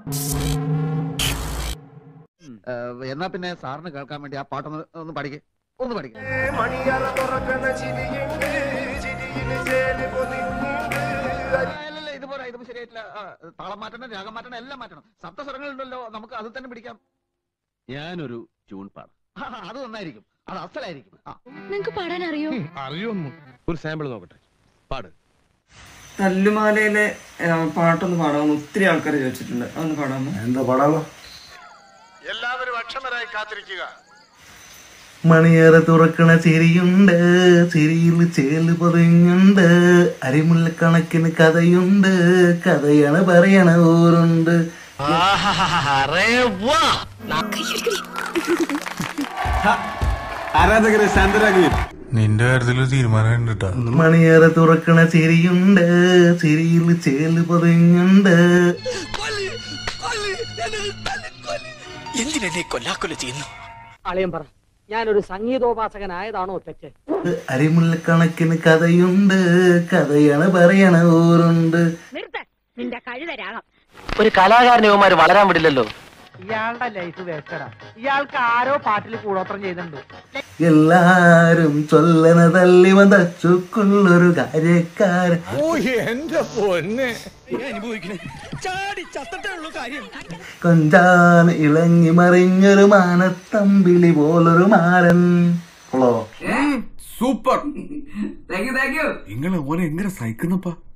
എന്നാ പിന്നെ സാറിന് കേൾക്കാൻ വേണ്ടി ആ പാട്ടൊന്ന് ഒന്ന് പഠിക്കേ ഒന്ന് പഠിക്കേ മണിയറ തുറക്കണ ചിരിയുണ്ട് ചിരിയിൽ ചേല് പൊതിഞ്ഞുണ്ട് അല്ലല്ല ഇതുപോലെ ഇതും ശരിയായിട്ടില്ല ആ, താളം മാറ്റണം രാഗം മാറ്റണം എല്ലാം മാറ്റണം സപ്തസ്വരങ്ങളുണ്ടല്ലോ നമുക്ക് അത് തന്നെ പിടിക്കാം ഞാനൊരു ട്യൂൺ പാടാം ആ, അത് നന്നായിരിക്കും അത് അസലായിരിക്കും ആ നിങ്ങക്ക് പാടാൻ അറിയോ അറിയൊന്നു ഒരു സാമ്പിൾ നോക്കട്ടെ പാട് തല്ലുമാലയിലെ ആ, പാട്ടൊന്ന് പാടാമെന്ന് ഒത്തിരി ആൾക്കാർ ചോദിച്ചിട്ടുണ്ട് അതൊന്ന് പാടാമോ എന്താ പാടാമോ എല്ലാവരും അക്ഷമരായി കാത്തിരിക്കുക മണിയറ തുറക്കണ ചിരിയുണ്ട് ചിരിയിൽ ചേല് പൊതിഞ്ഞുണ്ട് അരിമുല്ല കണക്കിന് കഥയുണ്ട് കഥയാണ് പറയണ ഊരുണ്ട് ആരാധകരെ ശാന്തരാകുകയും നിന്റെ കാര്യത്തിൽ ഒരു തീരുമാനം ഉണ്ട് കേട്ടോ മണിയറ തുറക്കണ ചിരിയുണ്ട് ചിരിയിൽ ചേല് പൊതിഞ്ഞുണ്ട് അളിയൻ പറ ഞാനൊരു സംഗീതോപാസകനായതാണോ തെറ്റ് അരിമുല്ല കണക്കിന് കഥയുണ്ട് കഥയാണ് പറയണ ഊരുണ്ട് നിന്റെ കഴുതരാകാം ഒരു കലാകാരനവന്മാര് വളരാൻ വിടില്ലല്ലോ ഇയാളുടെ ലൈഫ് വേസ്റ്റഡാ ഇയാൾക്ക് ആരോ പാട്ടിൽ കൂടോത്രം ചെയ്തിട്ടുണ്ട് എല്ലാരും ചൊല്ലന തല്ലി വതച്ചുക്കുള്ളൊരു കാര്യക്കാരൻ കൊഞ്ചാൻ ഇളങ്ങി മറിഞ്ഞൊരു മാനത്തമ്പിളി പോലൊരു മാരൻ hello super thank you thank you നിങ്ങൾ ഓനെ എങ്ങനെ സഹിക്കുന്നപ്പാ